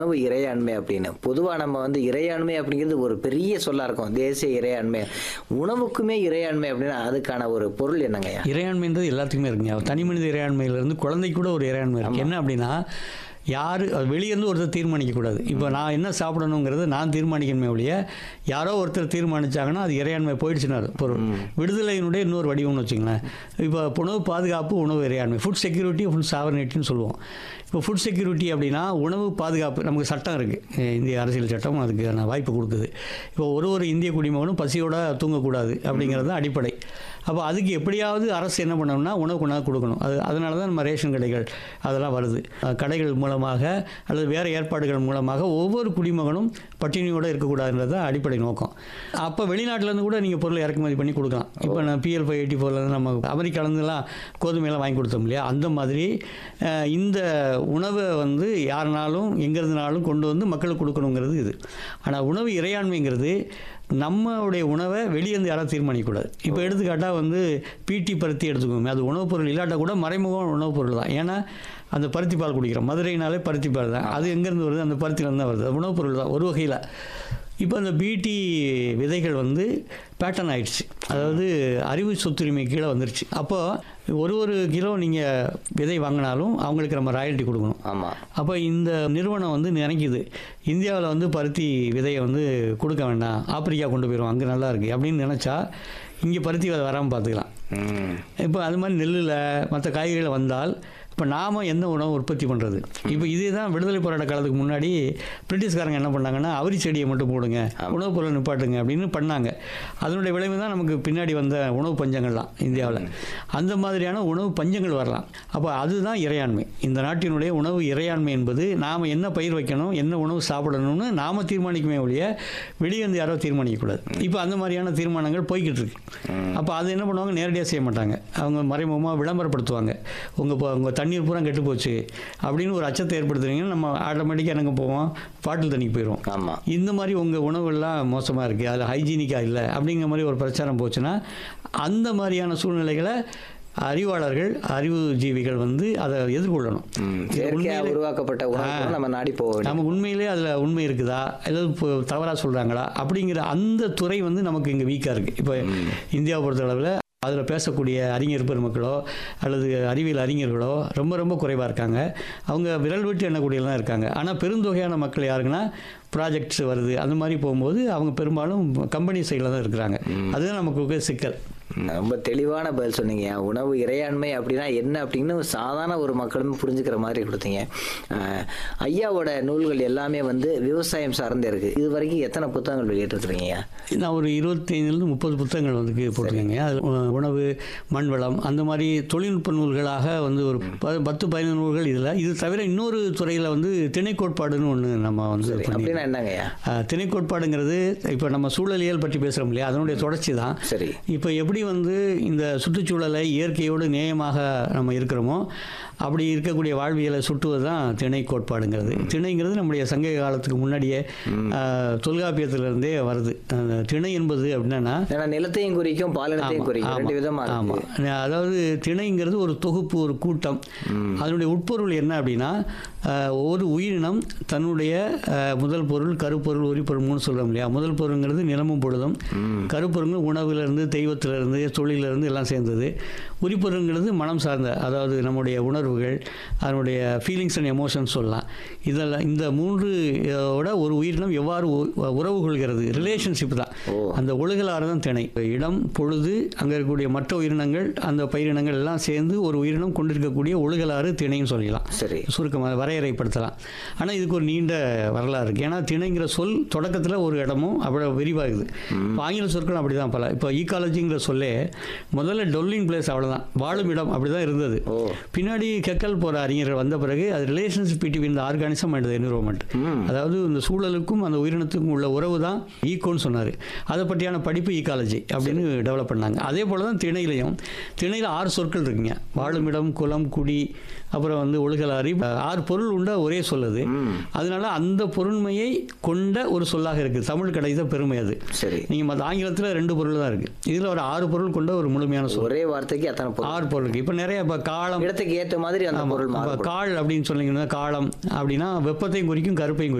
உணவு இறையாண்மை அப்படின்னு பொதுவாக நம்ம வந்து இறையாண்மை அப்படிங்கிறது ஒரு பெரிய சொல்லா இருக்கும் தேசிய இறையாண்மை உணவுக்குமே இறையாண்மை அப்படின்னா அதுக்கான ஒரு பொருள் என்னங்கய்யா இறையாண்மைன்றது எல்லாத்துக்குமே இருக்குங்க தனி மனித இறையாண்மையிலேருந்து குழந்தைக்கு கூட ஒரு இறையாண்மை இருக்குது என்ன அப்படின்னா யார் வெளியேருந்து ஒருத்தர் தீர்மானிக்கக்கூடாது இப்போ நான் என்ன சாப்பிடணுங்கிறது நான் தீர்மானிக்கணுமே ஒழிய யாரோ ஒருத்தர் தீர்மானிச்சாங்கன்னா அது இறையாண்மை போயிடுச்சுன்னா அது பொருள் விடுதலையினுடைய இன்னொரு வடிவம்னு வச்சுங்களேன் இப்போ உணவு பாதுகாப்பு உணவு இறையாண்மை ஃபுட் செக்யூரிட்டி ஃபுட் சாவர்னிட்டின்னு சொல்லுவோம் இப்போ ஃபுட் செக்யூரிட்டி அப்படின்னா உணவு பாதுகாப்பு நமக்கு சட்டம் இருக்குது இந்திய அரசியல் சட்டம் அதுக்கான வாய்ப்பு கொடுக்குது இப்போ ஒரு ஒரு இந்திய குடிமகனும் பசியோட தூங்கக்கூடாது அப்படிங்கிறது தான் அடிப்படை அப்போ அதுக்கு எப்படியாவது அரசு என்ன பண்ணணும்னா உணவு கொண்டாந்து கொடுக்கணும் அது அதனால தான் நம்ம ரேஷன் கடைகள் அதெல்லாம் வருது அஹ் கடைகள் மூலமாக அல்லது வேறு ஏற்பாடுகள் மூலமாக ஒவ்வொரு குடிமகனும் பட்டினியோடு இருக்கக்கூடாதுன்றது தான் அடிப்படை நோக்கம் அப்போ வெளிநாட்டிலேருந்து கூட நீங்கள் பொருளை இறக்குமதி பண்ணி கொடுக்கலாம் இப்போ நான் பிஎல் ஃபைவ் எயிட்டி ஃபோர்லேருந்து நம்ம அமெரிக்காலேருந்துலாம் கோதுமையெல்லாம் வாங்கி கொடுத்தோம் இல்லையா அந்த மாதிரி அஹ் இந்த உணவை வந்து யாருனாலும் எங்கேருந்துனாலும் கொண்டு வந்து மக்களுக்கு கொடுக்கணுங்கிறது இது ஆனால் உணவு இறையாண்மைங்கிறது நம்மளுடைய உணவை வெளியேருந்து யாராவது தீர்மானிக்கக்கூடாது இப்போ எடுத்துக்காட்டால் வந்து பீட்டி பருத்தி எடுத்துக்கோங்க அது உணவுப் பொருள் இல்லாட்டா கூட மறைமுகம் உணவுப் பொருள் தான் ஏன்னா அந்த பருத்தி பால் குடிக்கிறோம் மதுரைனாலே பருத்தி பால் தான் அது எங்கேருந்து வருது அந்த பருத்திலேருந்து தான் வருது அது உணவுப் பொருள் தான் ஒரு வகையில் இப்போ அந்த பிடி விதைகள் வந்து பேட்டர்ன் ஆயிடுச்சு அதாவது அறிவு சொத்துரிமை கீழே வந்துருச்சு அப்போது ஒரு ஒரு கிலோ நீங்கள் விதை வாங்கினாலும் அவங்களுக்கு நம்ம ராயல்ட்டி கொடுக்கணும் ஆமாம் அப்போ இந்த நிறுவனம் வந்து நினைக்குது இந்தியாவில் வந்து பருத்தி விதையை வந்து கொடுக்க வேண்டாம் ஆப்பிரிக்கா கொண்டு போயிடும் அங்கே நல்லா இருக்குது அப்படின்னு நினச்சா இங்கே பருத்தி விதை வராமல் பார்த்துக்கலாம் ம் இப்போ அது மாதிரி நெல்லில் மற்ற காய்கறிகள் வந்தால் இப்போ நாம் எந்த உணவு உற்பத்தி பண்ணுறது இப்போ இதே தான் விடுதலை போராட்ட காலத்துக்கு முன்னாடி பிரிட்டிஷ்காரங்க என்ன பண்ணாங்கன்னா அவரி செடியை மட்டும் போடுங்க உணவுப் பொருள் நிப்பாட்டுங்க அப்படின்னு பண்ணாங்க அதனுடைய விளைவு தான் நமக்கு பின்னாடி வந்த உணவு பஞ்சங்கள்லாம் இந்தியாவில் அந்த மாதிரியான உணவு பஞ்சங்கள் வரலாம் அப்போ அதுதான் இறையாண்மை இந்த நாட்டினுடைய உணவு இறையாண்மை என்பது நாம் என்ன பயிர் வைக்கணும் என்ன உணவு சாப்பிடணும்னு நாம் தீர்மானிக்குமே ஒழிய வெளியே வந்து யாரோ தீர்மானிக்கக்கூடாது இப்போ அந்த மாதிரியான தீர்மானங்கள் போய்கிட்டு இருக்கு அப்போ அது என்ன பண்ணுவாங்க நேரடியாக செய்ய மாட்டாங்க அவங்க மறைமுகமாக விளம்பரப்படுத்துவாங்க உங்கள் இப்போ உங்கள் தண்ணீர் பூரா கெட்டு போச்சு அப்படின்னு ஒரு அச்சத்தை ஏற்படுத்துறீங்கன்னா நம்ம ஆட்டோமேட்டிக்காக எனக்கு போவோம் பாட்டில் தண்ணிக்கு போயிடுவோம் ஆமாம் இந்த மாதிரி உங்கள் உணவுகள்லாம் மோசமாக இருக்குது அதில் ஹைஜீனிக்காக இல்லை அப்படிங்கிற மாதிரி ஒரு பிரச்சாரம் போச்சுன்னா அந்த மாதிரியான சூழ்நிலைகளை அறிவாளர்கள் அறிவு ஜீவிகள் வந்து அதை எதிர்கொள்ளணும் ம் இது செயற்கையாக உண்மையிலே- உருவாக்கப்பட்ட உணவு நம்ம நாடி போக வேண்டும் நமக்கு உண்மையிலே அதில் உண்மை இருக்குதா ஏதாவது தவறாக சொல்கிறாங்களா அப்படிங்கிற அந்த துறை வந்து நமக்கு இங்கே வீக்காக இருக்குது இப்போ இந்தியாவை பொறுத்தளவில் அதில் பேசக்கூடிய அறிஞர் பெருமக்களோ அல்லது அறிவியல் அறிஞர்களோ ரொம்ப ரொம்ப குறைவாக இருக்காங்க அவங்க விரல் விட்டு எண்ணக்கூடியலாம் இருக்காங்க ஆனால் பெருந்தொகையான மக்கள் யாருக்குன்னா ப்ராஜெக்ட்ஸ் வருது அந்த மாதிரி போகும்போது அவங்க பெரும்பாலும் கம்பெனி சைடில் தான் இருக்கிறாங்க அதுதான் நமக்கு ஒரு சிக்கல் ம், ரொம்ப தெளிவான பதில் சொன்னீங்க உணவு இறையாண்மை அப்படின்னா என்ன அப்படின்னு சாதாரண ஒரு மக்களும் புரிஞ்சுக்கிற மாதிரி கொடுத்தீங்க அஹ், ஐயாவோட நூல்கள் எல்லாமே வந்து விவசாயம் சார்ந்தே இருக்கு இது வரைக்கும் எத்தனை புத்தகங்கள் வெளியிட்டிருக்கிறீங்க நான் ஒரு இருபத்தைந்துலேருந்து முப்பது புத்தகங்கள் வந்து போட்டிருக்கேங்க அதில் உ- உணவு மண் வளம் அந்த மாதிரி தொழில்நுட்ப நூல்களாக வந்து ஒரு ப- பத்து பதினொன்று நூல்கள் இதில் இது தவிர இன்னொரு துறையில் வந்து திணை கோட்பாடுன்னு ஒன்று நம்ம வந்து பண்ணி அப்படின்னா என்னங்கய்யா ஆஹ், திணை கோட்பாடுங்கிறது இப்போ நம்ம சூழலியல் பற்றி பேசுகிறோம் இல்லையா அதனுடைய தொடர்ச்சி தான் சரி இப்போ எப்படி வந்து இந்த சுற்றுச்சூழலை இயற்கையோடு நேயமாக நம்ம இருக்கிறோமோ அப்படி இருக்கக்கூடிய வாழ்வியலை சுட்டுவது தான் திணை கோட்பாடுங்கிறது திணைங்கிறது நம்முடைய சங்க காலத்துக்கு முன்னாடியே ஆஹ், தொல்காப்பியத்திலிருந்தே வருது அந்த திணை என்பது அப்படின்னா ஏன்னா நிலத்தையும் குறிக்கும் பாலினத்தையும் ஆமா, குறிக்கும் ரெண்டு ஆமா, விதமா ஆமா. இருக்கு அதாவது திணைங்கிறது ஒரு தொகுப்பு ஒரு கூட்டம் அதனுடைய உட்பொருள் என்ன அப்படின்னா அஹ், ஒரு உயிரினம் தன்னுடைய அஹ், முதல் பொருள் கருப்பொருள் உரிப்பொருள் மூணு சொல்றோம் இல்லையா முதல் பொருள்ங்கிறது நிலமும் பொழுதும் கருப்பொருள் உணவிலிருந்து தெய்வத்திலிருந்து தொழிலிருந்து எல்லாம் சேர்ந்தது உரிப்பொருள்ங்கிறது மனம் சார்ந்த அதாவது நம்முடைய உணர்வுகள் அதனுடைய ஃபீலிங்ஸ் அண்ட் எமோஷன்ஸ் சொல்லலாம் இதெல்லாம் இந்த மூன்று அஹ், ஓட ஒரு உயிரினம் எவ்வாறு உ- உறவு கொள்கிறது ரிலேஷன்ஷிப் தான் ஓ. அந்த ஒழுகலாறு தான் திணை இடம் பொழுது அங்கே இருக்கக்கூடிய மற்ற உயிரினங்கள் அந்த பயிரினங்கள் எல்லாம் சேர்ந்து ஒரு உயிரினம் கொண்டிருக்கக்கூடிய ஒழுகலாறு திணைன்னு சொல்லிக்கலாம் சரி சுருக்கமாக வரையறைப்படுத்தலாம் ஆனால் இதுக்கு ஒரு நீண்ட வரலாறு இருக்குது ஏன்னா திணைங்கிற சொல் தொடக்கத்தில் ஒரு இடமும் அவ்வளோ விரிவாகுது இப்போ ஆங்கில சொற்கள் அப்படி தான் பல இப்போ ஈகாலஜிங்கிற சொல்லே முதல்ல டொல்லிங் பிளேஸ் அவ்வளோதான் வாழும் இடம் அப்படி தான் இருந்தது ஓ பின்னாடி கெக்கல் போகிற அறிஞர்கள் வந்த பிறகு அது relationship between the organism and environment ம் அதாவது இந்த சூழலுக்கும் அந்த உயிரினத்துக்கும் உள்ள உறவு தான் ஈக்கோன்னு சொன்னார் அதை பற்றியான படிப்பு ஈக்காலஜி அப்படின்னு டெவலப் பண்ணாங்க அதே போல் தான் திணையிலையும் திணையில் ஆறு சொற்கள் இருக்குங்க வாழுமிடம் குலம் குடி அப்புறம் வந்து ஒழுகலாரி ஆறு பொருள் பொருள் உண்ட ஒரே சொல் அது ம் அதனால அந்த பொருண்மையை கொண்ட ஒரு சொல்லாக இருக்குது தமிழ் கிடைத்த பெருமை அது சரி நீங்கள் மற்ற ஆங்கிலத்தில் ரெண்டு பொருள் தான் இருக்குது இதில் ஒரு ஆறு பொருள் கொண்ட ஒரு முழுமையான சொல் ஒரே வார்த்தைக்கு அத்தனை பொருள் ஆறு பொருள் இருக்குது இப்போ நிறைய இப்போ காலம் இடத்துக்கு ஏற்ற மாதிரி அந்த பொருள் இப்போ மாறுபடும் கால் அப்படின்னு சொன்னீங்கன்னா காலம் அப்படின்னா வெப்பத்தையும் குறிக்கும் கருப்பையும் குறிக்கும்